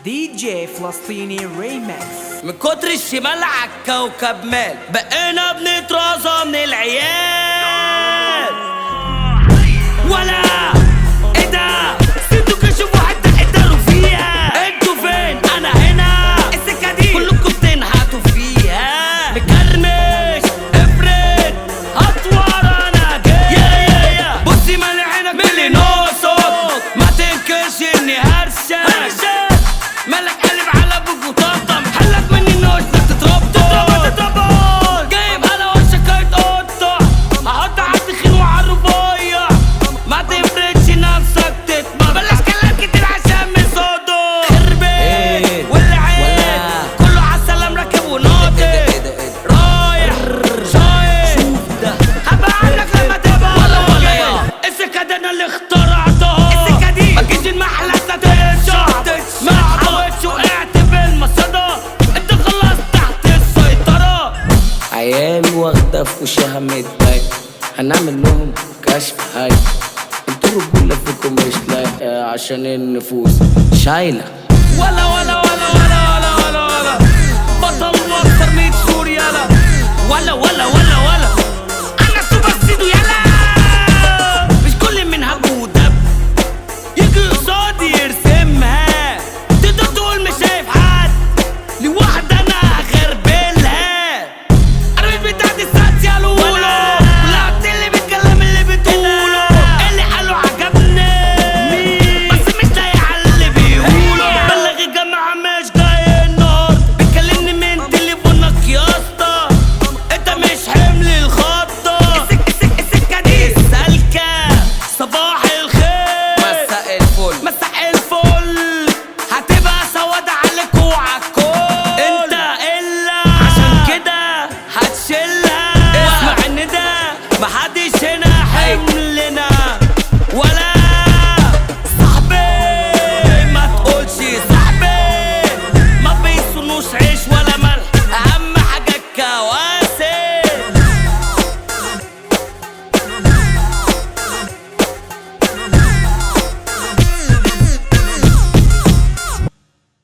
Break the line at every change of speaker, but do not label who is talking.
دي جي فلسطيني ريمكس
من كتر الشمال عالكوكب مال بقينا بنترازى من العيال ولا ايه ده سيبتوا كشفوا حتى قدروا فيها انتوا فين انا هنا السكه دي كلكم بتنحتوا فيها مكرمش افرد اطور انا جاي يا يا يا بصي مالي عينك من اللي ناقصك ما تنكرش اني هرشك مالك قلب على ابوك وطمطم حلك مني انه وشك تتربطه تتربط جايب على وشك هيتقطع هحط على التخين وعلى الرفيع ما تفرضش نفسك تتمر بلاش كلام كتير عشان من صوته خربت والعين كله عالسلام راكب وناطط رايح شايف هبقى عنك لما تبقى ولا ولا السكة دي انا اللي اخترعتها السكة دي ما تجيش المحلات تتشعب ما عطوتش وقعت بالمصيدة انت خلاص تحت السيطرة عيال واخدة في وشها متضايق هنعمل لهم كشف هاي انتوا الرجولة فيكم مش لايقة عشان النفوس شايلة ولا ولا ولا ولا ولا ولا ولا بطل مصر ميت سوريا لا ولا